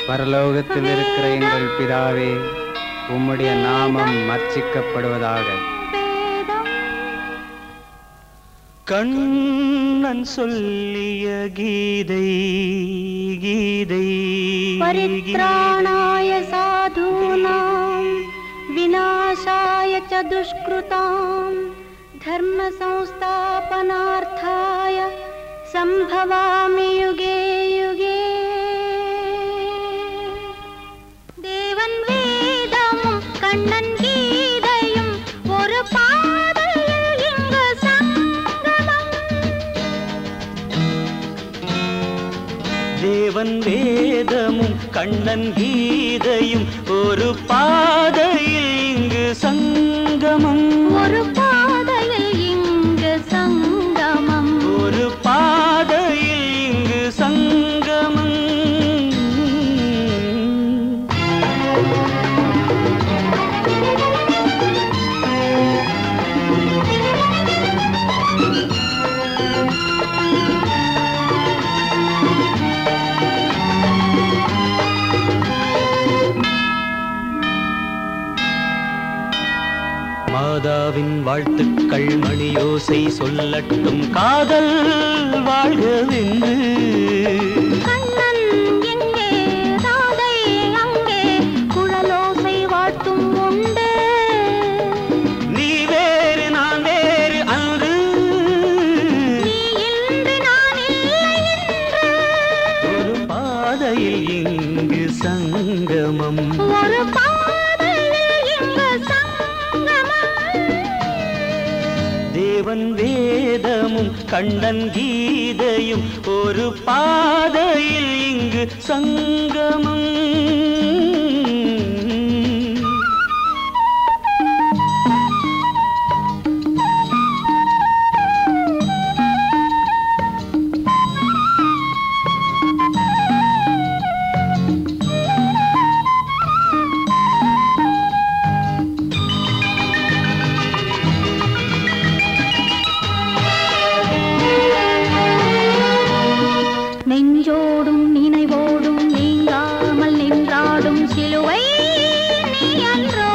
பரலோகத்தில் இருக்கிற எங்கள் பிதாவே உம்முடைய நாமம் மர்ச்சிக்கப்படுவதாக வேதம் கண்ணன் சொல்லிய கீதை கீதை परित्राणाय साधूनां विनाशाय च दुष्कृतां धर्मसंस्थापनार्थाय सम्भवामि युगे युगे தேவன் வேதமும் கண்ணன் கீதையும் ஒரு பாதையில் இங்கு சங்கமம் தேவன் வேதமும் கண்ணன் கீதையும் ஒரு பாதையில் இங்கு சங்கமம் ஒரு பாதையில் இங்கு சங்கமம் ஒரு பாதையில் இங்கு சங்கமம் மாதாவின் வாழ்த்துக்கள் மணியோசை சொல்லட்டும் காதல் வாழ்கவென்று கண்ணன் எங்கே ராதை அங்கே குழலோசை வாழ்த்தும் உண்டு நீ வேறு நான் வேறு அன்று நீ இன்று நான் இல்லை என்று ஒரு பாதையில் இங்கு சங்கமம் ஒரு பாதையில் இங்கு சங்கமம் தேவன் வேதமும் கண்ணன் கீதையும் ஒரு பாதையில் இங்கு சங்கமம் நெஞ்சோடும் நினைவோடும் நீங்காமல் நின்றாடும் சிலுவை நீ அன்றோ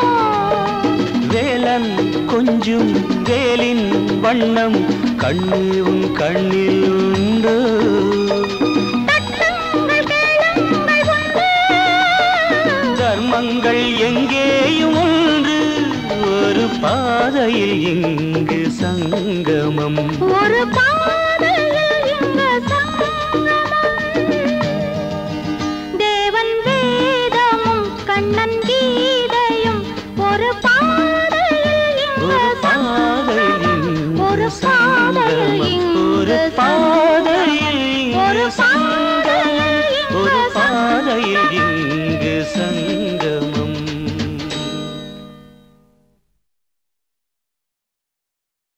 வேலன் கொஞ்சும் வேலின் வண்ணம் கண்ணீவும் கண்ணில் உண்டு தட்டுங்கள் கேளுங்கள் உண்டு தர்மங்கள் எங்கேயும் ஒன்று ஒரு பாதையில் இங்கு சங்கமம் ஒரு பாதையில் இங்கு சங்கமம் தேவன் வேதமும் கண்ணன் கீதையும் ஒரு பாதையில் இங்கு ஒரு சங்கமம் பாதையில் இங்கு ஒரு பாதையில் சங்கமம். ஒரு இங்கு பாதையில்